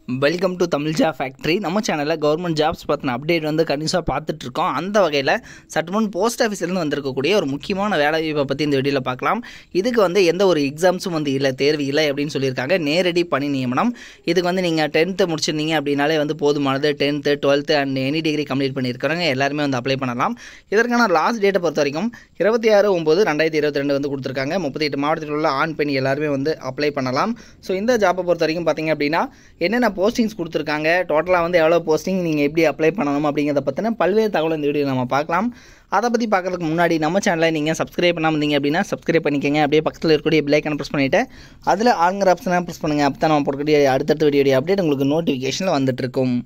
welcome to Tamil job factory நம்ம சேனலில் government jobs பற்றின அப்டேட் வந்து கண்டிப்பாக பார்த்துட்ருக்கோம் அந்த வகையில் சற்றுமுன் போஸ்ட் ஆஃபீஸ்லேருந்து வந்திருக்கக்கூடிய ஒரு முக்கியமான வேலை வாய்ப்பை பற்றி இந்த வீடியோவில் பார்க்கலாம் இதுக்கு வந்து எந்த ஒரு எக்ஸாம்ஸும் வந்து இல்லை தேர்வு இல்லை அப்படின்னு சொல்லியிருக்காங்க நேரடி பணி நியமனம் இதுக்கு வந்து நீங்கள் டென்த்து முடிச்சிருந்தீங்க அப்படின்னாலே வந்து போதுமானது tenth twelfth and any degree complete பண்ணியிருக்கிறவங்க எல்லாருமே வந்து அப்ளை பண்ணலாம் இதற்கான லாஸ்ட் டேட்டை பொறுத்த வரைக்கும் இருபத்தி ஆறு ஒம்பது ரெண்டாயிரத்தி இருபத்தி ரெண்டு வந்து கொடுத்துருக்காங்க முப்பத்தி எட்டு மாவட்டத்தில் உள்ள ஆண் பெண் எல்லாருமே வந்து அப்ளை பண்ணலாம் ஸோ இந்த ஜாப்பை பொறுத்த வரைக்கும் பார்த்தீங்க அப்படின்னா என்னென்ன போஸ்டிங்ஸ் கொடுத்துருக்காங்க டோட்டலாக வந்து எவ்வளோ போஸ்டிங் நீங்கள் எப்படி அப்ளை பண்ணணும் அப்படிங்கிறத பற்றின பல்வேறு தகவல் இந்த வீடியோ நம்ம பார்க்கலாம் அதை பற்றி பார்க்கறதுக்கு முன்னாடி நம்ம சேனலை நீங்கள் சப்ஸ்கிரைப் பண்ணாமல் இருந்தீங்க அப்படின்னா சப்ஸ்கிரைப் பண்ணிக்கங்க அப்படியே பக்கத்தில் இருக்கக்கூடிய பிள்ளைக்கான ப்ரெஸ் பண்ணிவிட்டு அதில் ஆளுங்கிற ஆப்ஷனாக ப்ரெஸ் பண்ணுங்கள் அப்போ தான் நம்ம போடக்கூடிய அடுத்தடுத்த வீடியோ அப்டேட் உங்களுக்கு நோட்டிஃபிகேஷனில் வந்துட்டு இருக்கும்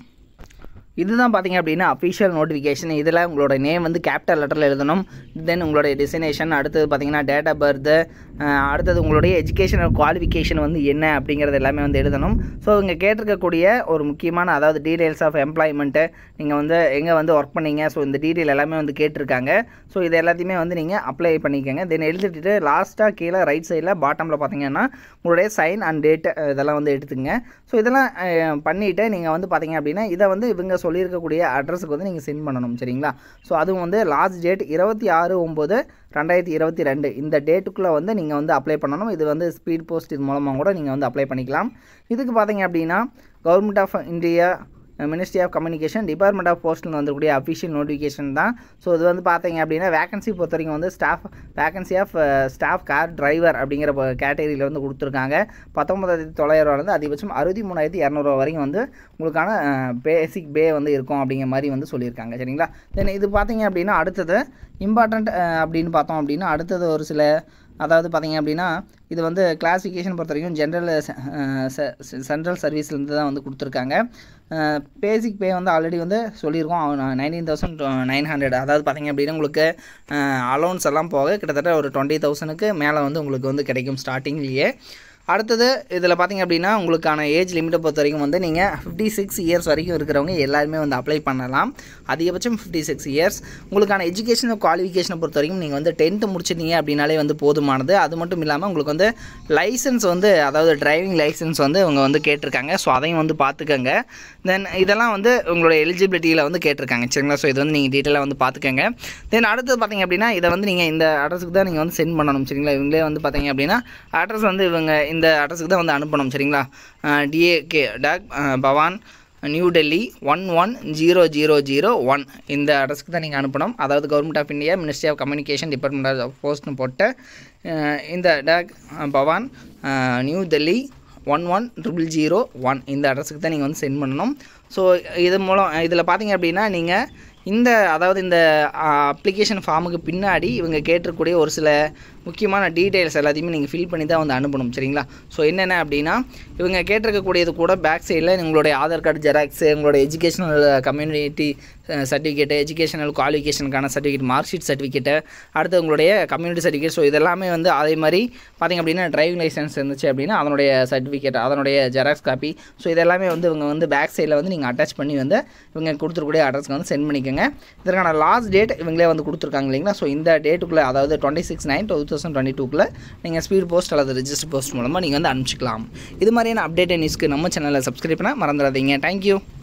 இதுதான் பார்த்தீங்க அப்படின்னா அஃபிஷியல் நோட்டிஃபிகேஷன் இதில் உங்களோட நேம் வந்து கேபிட்டல் லெட்டரில் எழுதணும் தென் உங்களுடைய டெஸ்டினேஷன் அடுத்தது பார்த்தீங்கன்னா டேட் ஆஃப் பர்த்து அடுத்தது உங்களுடைய எஜுகேஷனல் குவாலிஃபிகேஷன் வந்து என்ன அப்படிங்கிறது எல்லாமே வந்து எழுதணும் ஸோ இங்கே கேட்டிருக்கக்கூடிய ஒரு முக்கியமான அதாவது டீடைல்ஸ் ஆஃப் எம்ப்ளாய்மெண்ட்டு நீங்கள் வந்து எங்கே வந்து ஒர்க் பண்ணீங்க ஸோ இந்த டீட்டெயில் எல்லாமே வந்து கேட்டிருக்காங்க ஸோ இது எல்லாத்தையுமே வந்து நீங்கள் அப்ளை பண்ணிக்கோங்க தென் எழுதிட்டு லாஸ்ட்டாக கீழே ரைட் சைடில் பாட்டமில் பார்த்தீங்கன்னா உங்களுடைய சைன் அண்ட் டேட் இதெல்லாம் வந்து எடுத்துங்க ஸோ இதெல்லாம் பண்ணிவிட்டு நீங்கள் வந்து பார்த்தீங்க அப்படின்னா இதை வந்து இவங்க சொல்லியிருக்கக்கூடிய அட்ரஸுக்கு வந்து நீங்கள் சென்ட் பண்ணணும் சரிங்களா ஸோ அதுவும் வந்து லாஸ்ட் டேட் இருபத்தி ஆறு ஒம்பது ரெண்டாயிரத்தி இருபத்தி ரெண்டு இந்த டேட்டுக்குள்ளே வந்து நீங்கள் வந்து அப்ளை பண்ணணும் இது வந்து ஸ்பீட் போஸ்ட் இது மூலமாக கூட நீங்கள் வந்து அப்ளை பண்ணிக்கலாம் இதுக்கு பார்த்தீங்க அப்படின்னா government of India ministry of communication department of போஸ்ட்டில் வந்துக்கூடிய அஃபிஷியல் நோட்டிஃபிகேஷன் தான் ஸோ இது வந்து பார்த்தீங்க அப்படின்னா வேகன்சி பொறுத்த வரைக்கும் வந்து staff vacancy of staff car driver அப்படிங்கிற கேட்டகரியில் வந்து கொடுத்துருக்காங்க பத்தொம்பதாயிரத்தி தொள்ளாயிரரூவாலேருந்து அதிகபட்சம் அறுபத்தி மூணாயிரத்தி இரநூறுவா வரைக்கும் வந்து உங்களுக்கான பேசிக் பே வந்து இருக்கும் அப்படிங்கிற மாதிரி வந்து சொல்லியிருக்காங்க சரிங்களா தென் இது பார்த்தீங்க அப்படின்னா அடுத்தது இம்பார்ட்டண்ட் அப்படின்னு பார்த்தோம் அப்படின்னா அடுத்தது ஒரு சில அதாவது பார்த்தீங்க அப்படின்னா இது வந்து கிளாஸிஃபிகேஷன் பொறுத்த வரைக்கும் ஜென்ரல் சென்ட்ரல் சர்வீஸ்லேருந்து தான் வந்து கொடுத்துருக்காங்க பேசிக் பே வந்து ஆல்ரெடி வந்து சொல்லியிருக்கோம் நைன்டீன் தௌசண்ட் நைன் ஹண்ட்ரட் அதாவது பார்த்தீங்க அப்படின்னா உங்களுக்கு அலௌன்ஸ் எல்லாம் போக கிட்டத்தட்ட ஒரு டுவெண்ட்டி தௌசண்ட்க்கு மேலே வந்து உங்களுக்கு வந்து கிடைக்கும் ஸ்டார்டிங்லேயே அடுத்தது இதில் பார்த்திங்க அப்படின்னா உங்களுக்கான ஏஜ் லிமிட்டை பொறுத்த வரைக்கும் வந்து நீங்கள் ஃபிஃப்டி சிக்ஸ் இயர்ஸ் வரைக்கும் இருக்கிறவங்க எல்லாருமே வந்து அப்ளை பண்ணலாம் அதிகபட்சம் ஃபிஃப்டி சிக்ஸ் இயர்ஸ் உங்களுக்கான எஜுகேஷனல் குவாலிஃபிகேஷனை பொறுத்த வரைக்கும் நீங்கள் வந்து டென்த்து முடிச்சிட்டீங்க அப்படின்னாலே வந்து போதுமானது அது மட்டும் இல்லாமல் உங்களுக்கு வந்து லைசன்ஸ் வந்து அதாவது டிரைவிங் லைசன்ஸ் வந்து இவங்க வந்து கேட்டிருக்காங்க ஸோ அதையும் வந்து பார்த்துக்கோங்க தென் இதெல்லாம் வந்து உங்களோட எலிஜிபிலிட்டியில் வந்து கேட்டிருக்காங்க சரிங்களா ஸோ இது வந்து நீங்கள் டீட்டெயிலாக வந்து பார்த்துக்கோங்க தென் அடுத்தது பார்த்தீங்க அப்படின்னா இதை வந்து நீங்கள் இந்த அட்ரஸுக்கு தான் நீங்கள் வந்து சென்ட் பண்ணணும் சரிங்களா இவங்களே வந்து பார்த்தீங்க அப்படின்னா அட்ரஸ் வந்து இவங்க இந்த அட்ரஸுக்கு தான் வந்து அனுப்பணும் சரிங்களா DAK Dak Bhawan New Delhi one one zero zero zero one இந்த அட்ரஸ்க்கு தான் நீங்கள் அனுப்பணும் அதாவது government of India ministry of communication department of போஸ்ட்னு போட்ட இந்த Dak Bhawan New Delhi one one triple zero one இந்த அட்ரஸுக்கு தான் நீங்கள் வந்து சென்ட் பண்ணணும் ஸோ இது மூலம் இதில் பார்த்தீங்க அப்படின்னா நீங்கள் இந்த அதாவது இந்த அப்ளிகேஷன் ஃபார்முக்கு பின்னாடி இவங்க கேட்டிருக்கக்கூடிய ஒரு சில முக்கியமான டீட்டெயில்ஸ் எல்லாத்தையுமே நீங்கள் ஃபில் பண்ணி தான் வந்து அனுப்பணும் சரிங்களா ஸோ என்னென்ன அப்படின்னா இவங்க கேட்டிருக்கக்கூடியது கூட பேக் சைடில் உங்களுடைய ஆதார் கார்டு ஜெராக்ஸு உங்களோட எஜுகேஷனல் கம்யூனிட்டி சர்டிஃபிகேட்டு எஜுகேஷனல் குவாலிஃபிகேஷனுக்கான சர்டிஃபிகேட் மார்க் ஷீட் சர்டிஃபிகேட்டு அடுத்து உங்களுடைய கம்யூனிட்டி சர்டிஃபிகேட் ஸோ இதெல்லாமே வந்து அதே மாதிரி பார்த்திங்க அப்படின்னா டிரைவிங் லைசன்ஸ் இருந்துச்சு அப்படின்னா அதனுடைய சர்டிஃபிகேட் அதனுடைய ஜெராக்ஸ் காப்பி ஸோ இதெல்லாமே வந்து இவங்க வந்து பேக் சைடில் வந்து நீங்கள் அட்டாச் பண்ணி வந்து இவங்க கொடுத்துருக்கூடிய அட்ரஸ்க்கு வந்து சென்ட் பண்ணிக்கோங்க இதற்கான லாஸ்ட் டேட் இவங்களே வந்து கொடுத்துருக்காங்க இல்லைங்களா ஸோ இந்த டேட்டுக்குள்ளே அதாவது twenty six nine two thousand twenty டூக்குள்ளே நீங்கள் ஸ்பீட் போஸ்ட் அல்லது ரிஜிஸ்டர் போஸ்ட் மூலமாக நீங்கள் வந்து அனுப்பிச்சிக்கலாம் இது மாதிரியான அப்டேட் நியூஸ்க்கு நம்ம சேனலில் சப்ஸ்கிரைப் பண்ண மறந்துடாதீங்க தேங்க்யூ